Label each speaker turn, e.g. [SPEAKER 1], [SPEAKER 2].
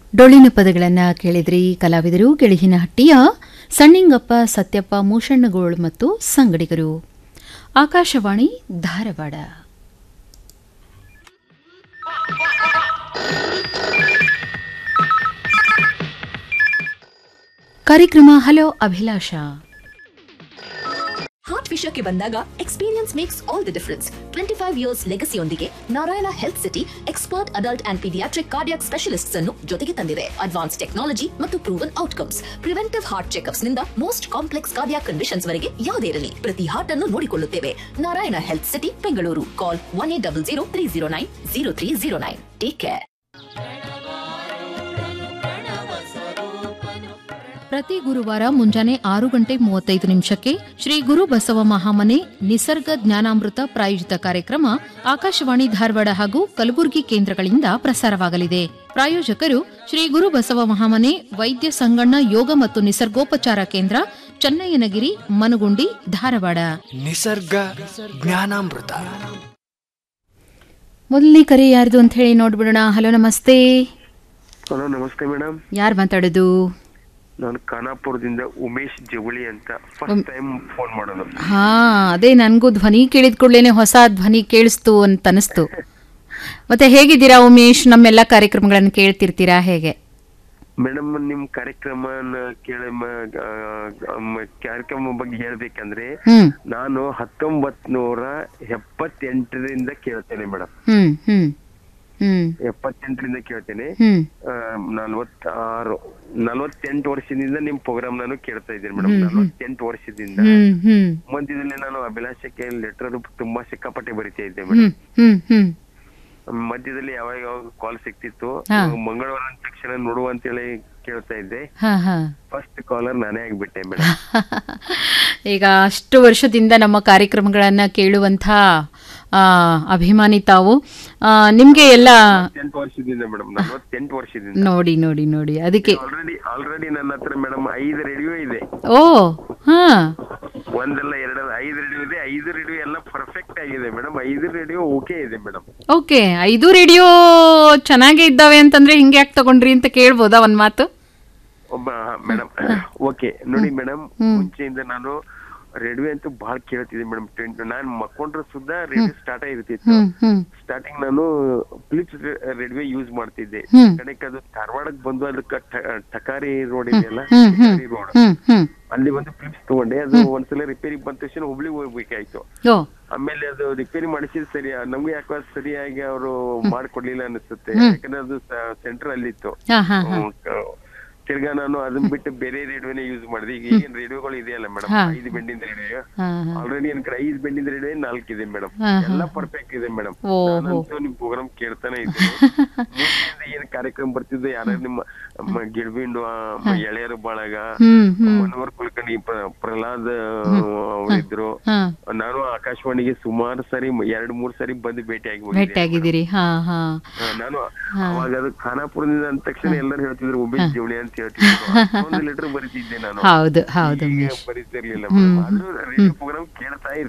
[SPEAKER 1] ಡೊಳ್ಳಿನ ಪದಗಳನ್ನು ಕೇಳಿದ್ರಿ ಕಲಾವಿದರು ಗೆಳಿಹಿನಹಟ್ಟಿಯ ಸಣ್ಣಿಂಗಪ್ಪ ಸತ್ಯಪ್ಪ ಮೂಷಣ್ಣಗೋಳ್ ಮತ್ತು ಸಂಗಡಿಗರು ಆಕಾಶವಾಣಿ ಧಾರವಾಡ ಕಾರ್ಯಕ್ರಮ ಹಲೋ ಅಭಿಲಾಷ
[SPEAKER 2] ಹಾರ್ಟ್ ವಿಷಯಕ್ಕೆ ಬಂದಾಗ experience makes all the difference twenty five years ಲೆಗಸಿಯೊಂದಿಗೆ Narayana health city expert adult and paediatric cardiac specialists ಅನ್ನು ಜೊತೆಗೆ ತಂದಿದೆ ಅಡ್ವಾನ್ಸ್ ಟೆಕ್ನಾಲಜಿ ಮತ್ತು proven outcomes preventive heart checkups ನಿಂದ ಮೋಸ್ಟ್ ಕಾಂಪ್ಲೆಕ್ಸ್ ಕಾರ್ಡಿಯಾಕ್ ಕಂಡೀಷನ್ಸ್ ವರೆಗೆ ಯಾವುದೇ ಇರಲಿ ಪ್ರತಿ ಹಾರ್ಟ್ ಅನ್ನು ನೋಡಿಕೊಳ್ಳುತ್ತೇವೆ Narayana health city Bengaluru call one eight double zero three zero nine zero three zero nine take care
[SPEAKER 1] ಪ್ರತಿ ಗುರುವಾರ ಮುಂಜಾನೆ ಆರು ಗಂಟೆ ಮೂವತ್ತೈದು ನಿಮಿಷಕ್ಕೆ ಶ್ರೀ ಗುರು ಬಸವ ಮಹಾಮನೆ ನಿಸರ್ಗ ಜ್ಞಾನಾಮೃತ ಪ್ರಾಯೋಜಿತ ಕಾರ್ಯಕ್ರಮ ಆಕಾಶವಾಣಿ ಧಾರವಾಡ ಹಾಗೂ ಕಲಬುರಗಿ ಕೇಂದ್ರಗಳಿಂದ ಪ್ರಸಾರವಾಗಲಿದೆ ಪ್ರಾಯೋಜಕರು ಶ್ರೀ ಗುರು ಬಸವ ಮಹಾಮನೆ ವೈದ್ಯ ಸಂಗಣ್ಣ ಯೋಗ ಮತ್ತು ನಿಸರ್ಗೋಪಚಾರ ಕೇಂದ್ರ ಚನ್ನಯ್ಯನಗಿರಿ ಮನಗುಂಡಿ ಧಾರವಾಡ
[SPEAKER 3] ನಿಸರ್ಗ ಜ್ಞಾನಾಮೃತ
[SPEAKER 1] ಮೊದಲನೇ ಕರೆ ಯಾರ್ದು ಅಂತ ಹೇಳಿ ನೋಡ್ಬಿಡೋಣ ಹಲೋ ನಮಸ್ತೆ
[SPEAKER 4] ಹಲೋ ನಮಸ್ತೆ ಮೇಡಮ್
[SPEAKER 1] ಯಾರು ಮಾತಾಡೋದು
[SPEAKER 4] ನಾನು ಖಾನಾಪುರದಿಂದ ಉಮೇಶ್ ಜವಳಿ ಅಂತ ಫಸ್ಟ್ ಟೈಮ್ ಫೋನ್ ಮಾಡೋದು
[SPEAKER 1] ಹಾ ಅದೇ ನನಗೂ ಧ್ವನಿ ಕೇಳಿದ ಕೂಡಲೇ ಹೊಸ ಧ್ವನಿ ಕೇಳಿಸ್ತು ಅಂತ ಅನಿಸ್ತು ಮತ್ತೆ ಹೇಗಿದ್ದೀರಾ ಉಮೇಶ್ ನಮ್ಮೆಲ್ಲ ಕಾರ್ಯಕ್ರಮಗಳನ್ನು ಕೇಳ್ತಿರ್ತೀರಾ ಹೇಗೆ
[SPEAKER 4] ಮೇಡಮ್ ನಿಮ್ ಕಾರ್ಯಕ್ರಮನ ಕೇಳ ಮ- ಆ, ಮ- ಕಾರ್ಯಕ್ರಮ ಬಗ್ಗೆ ಹೇಳ್ಬೇಕಂದ್ರೆ
[SPEAKER 1] ಹ್ಮ್
[SPEAKER 4] ನಾನು ಹತ್ತೊಂಬತ್ ನೂರ ಎಪ್ಪತ್ತೆಂಟರಿಂದ ಕೇಳ್ತೇನೆ ಮೇಡಮ್
[SPEAKER 1] ಹ್ಮ್ ಹ್ಮ್ ಹ್ಮ್
[SPEAKER 4] ಎಪ್ಪತ್ತೆಂಟರಿಂದ ಕೇಳ್ತೇನೆ
[SPEAKER 1] ಹ್ಮ್
[SPEAKER 4] ಆ, ನಲ್ವತ್ತಾರು ನಲ್ವತ್ತೆಂಟು ವರ್ಷದಿಂದ ನಿಮ್ ಪ್ರೋಗ್ರಾಮ್ ನಾನು ಕೇಳ್ತಾ ಇದ್ದೀನಿ ಮೇಡಮ್ ನಲ್ವತ್ತೆಂಟು ವರ್ಷದಿಂದ
[SPEAKER 1] ಹ್ಮ್ ಹ್ಮ್
[SPEAKER 4] ಮಧ್ಯದಲ್ಲಿ ನಾನು ಅಭಿಲಾಷಕ್ಕೆ ಲೆಟರ್ ತುಂಬಾ ಸಿಕ್ಕಾಪಟ್ಟೆ ಬರಿತಾ ಇದ್ದೆ ಮೇಡಮ್
[SPEAKER 1] ಹ್ಮ್ ಹ್ಮ್ ಹ್ಮ್
[SPEAKER 4] ಮಧ್ಯದಲ್ಲಿ ಯಾವಾಗ ಯಾವಾಗ ಕಾಲ್ ಸಿಕ್ತಿತ್ತು
[SPEAKER 1] ಹಾ.
[SPEAKER 4] ಮಂಗಳವಾರ ಅಂದ ತಕ್ಷಣ ನೋಡುವ ಅಂತೇಳಿ ಕೇಳ್ತಾ ಇದ್ದೆ
[SPEAKER 1] ಹಾ ಹಾ
[SPEAKER 4] ಫಸ್ಟ್ ಕಾಲರ್ ನಾನೇ ಆಗ್ಬಿಟ್ಟೆ ಮೇಡಮ್
[SPEAKER 1] ಈಗ ಅಷ್ಟು ವರ್ಷದಿಂದ ನಮ್ಮ ಕಾರ್ಯಕ್ರಮಗಳನ್ನು ಕೇಳುವಂಥ ಆ, ಅಭಿಮಾನಿ ತಾವು ಆ, ನಿಮ್ಗೆ ಎಲ್ಲ
[SPEAKER 4] ಎಂಟು ವರ್ಷದಿಂದ ಮೇಡಮ್ ನಲ್ವತ್ತೆಂಟು ವರ್ಷದಿಂದ
[SPEAKER 1] ನೋಡಿ ನೋಡಿ ನೋಡಿ ಅದಕ್ಕೆ
[SPEAKER 4] ಆಲ್ರೆಡಿ ಆಲ್ರೆಡಿ ನನ್ನ ಹತ್ರ ಮೇಡಮ್ ಐದು ರೇಡಿಯೋ ಇದೆ
[SPEAKER 1] ಓ ಹಾ
[SPEAKER 4] ಒಂದಲ್ಲ ಎರಡಲ್ಲ ಐದು ರೇಡಿಯೋ ಇದೆ ಐದು ರೇಡಿಯೋ ಎಲ್ಲ ಪರ್ಫೆಕ್ಟ್ ಆಗಿದೆ ಮೇಡಮ್ ಐದು ರೇಡಿಯೋ ಓಕೆ ಇದೆ ಮೇಡಮ್
[SPEAKER 1] ಓಕೆ ಐದು ರೇಡಿಯೋ ಚೆನ್ನಾಗೇ ಇದ್ದಾವೆ ಅಂತಂದ್ರೆ ಹಿಂಗೆ ಯಾಕೆ ತಗೊಂಡ್ರಿ ಅಂತ ಕೇಳ್ಬೋದಾ ಒಂದ್ ಮಾತು
[SPEAKER 4] ಒಬ್ಬ ಮೇಡಮ್ ಓಕೆ ನೋಡಿ ಮೇಡಮ್ ಮುಂಚೆಯಿಂದ ನಾನು ರೇಡಿಯೋ ಅಂತೂ ಬಹಳ ಕೇಳ್ತಿದ್ದೆ ಮೇಡಮ್ ನಾನು ಮಕ್ಕೊಂಡ್ರೆ ಸುದ್ದ ರೇಡಿಯೋ ಸ್ಟಾರ್ಟ್ ಆಗಿರ್ತಿತ್ತು
[SPEAKER 1] ಹ್ಮ್ ಹ್ಮ್
[SPEAKER 4] ಸ್ಟಾರ್ಟಿಂಗ್ ನಾನು ಫಿಲಿಪ್ಸ್ ರೇಡಿಯೋ ಯೂಸ್ ಮಾಡ್ತಿದ್ದೆ
[SPEAKER 1] ಹ್ಮ್.
[SPEAKER 4] ಕಡೆಗೆ ಅದು ಧಾರವಾಡಕ್ಕೆ ಬಂದು ಅದಕ್ಕೆ ಟ- ಟಕಾರಿ ರೋಡ್ ಇದೆಯಲ್ಲ
[SPEAKER 1] ಹ್ಮ್ ಹ್ಮ್
[SPEAKER 4] ಟಕಾರಿ ರೋಡ್
[SPEAKER 1] ಹ್ಮ್ ಹ್ಮ್
[SPEAKER 4] ಅಲ್ಲಿ ಒಂದು ಫಿಲಿಪ್ಸ್ ತಗೊಂಡೆ ಅದು ಒಂದ್ಸಲ ರಿಪೇರಿ ಬಂದ ತಕ್ಷಣ ಹುಬ್ಳಿ ಹೋಗ್ಬೇಕಾಯ್ತು
[SPEAKER 1] ಓ
[SPEAKER 4] ಆಮೇಲೆ ಅದು ರಿಪೇರಿ ಮಾಡಿಸಿದ್ ಸರಿ ನಮ್ಗೆ ಯಾಕೋ ಅದ್ ಸರಿಯಾಗಿ ಅವರು ಮಾಡ್ಕೊಡ್ಲಿಲ್ಲ ಅನಿಸುತ್ತೆ ಯಾಕಂದ್ರೆ ಅದು ಸೆಂಟರ್ ಅಲ್ಲಿತ್ತು
[SPEAKER 1] ಹಾ ಹಾ ಹಾ
[SPEAKER 4] ಹ್ಮ್, ಕ- ತಿರ್ಗಾ ನಾನು ಅದನ್ನ ಬಿಟ್ಟು ಬೇರೆ ರೇಡಿಯೋನೇ ಯೂಸ್ ಮಾಡಿದೆ ಈಗ ಈಗಿನ ರೇಡಿಯೋಗಳು ಇದೆಯಲ್ಲ ಮೇಡಮ್
[SPEAKER 1] ಹಾ.
[SPEAKER 4] ಐದು ಬೆಂಡಿನ ರೇಡಿಯೋ
[SPEAKER 1] ಹಾ ಹಾ
[SPEAKER 4] ಆಲ್ರೆಡಿ ನನ್ ಕಡೆ ಐದು ಬೆಂಡಿನ ರೇಡಿಯೋ ನಾಲ್ಕಿದೆ ಮೇಡಮ್
[SPEAKER 1] ಹಾ, ಹಾ.
[SPEAKER 4] ಎಲ್ಲ ಪರ್ಫೆಕ್ಟ್ ಇದೆ ಮೇಡಮ್
[SPEAKER 1] ಓ,
[SPEAKER 4] ನಾನಂತೂ ನಿಮ್ ಪ್ರೋಗ್ರಾಮ್ ಕೇಳ್ತಾನೆ ಇದ್ದೀನಿ ಮುಂಚೆಯಿಂದ ಏನ್ ಕಾರ್ಯಕ್ರಮ ಬರ್ತಿದ್ದೆ ಯಾರ್ಯಾರು ನಿಮ್ಮ ಮ- ಗಿಡ್ಬಿಂಡು ಆ, ಮ- ಎಳೆಯರು ಬಾಳಗ
[SPEAKER 1] ಹ್ಮ್ ಹ್ಮ್
[SPEAKER 4] ಮನೋಹರ್ ಕುಲಕರ್ಣಿ ಪ್ರ- ಪ್ರಹ್ಲಾದ್ ಅವರಿದ್ರು
[SPEAKER 1] ಹಾ
[SPEAKER 4] ನಾನು ಆಕಾಶವಾಣಿಗೆ ಸುಮಾರು ಸಾರಿ ಮ- ಎರಡ್ ಮೂರ್ ಸಾರಿ ಬಂದು ಭೇಟಿಯಾಗಿ ಹೋಗಿದ್ದೆ
[SPEAKER 1] ಭೇಟಿಯಾಗಿದ್ದೀರಿ ಹಾ ಹಾ
[SPEAKER 4] ಹಾ, ನಾನು ಅವಾಗ ಅದು ಖಾನಾಪುರದಿಂದ ಅಂದ ತಕ್ಷಣ ಎಲ್ಲರೂ ಹೇಳ್ತಿದ್ರು ಉಮೇಶ್ ಜವಳಿ ಅಂತ ಹೇಳ್ತಿದ್ರು ಒಂದು ಲೆಟರ್ ಬರೀತಿದ್ದೆ ನಾನು
[SPEAKER 1] ಹೌದು ಹೌದು
[SPEAKER 4] ಈಗ
[SPEAKER 1] ಉಮೇಶ್
[SPEAKER 4] ಬರೀತಿರ್ಲಿಲ್ಲ madam. ಆದ್ರೂ ರೇಡಿಯೋ ಪ್ರೋಗ್ರಾಮ್ ಕೇಳ್ತಾ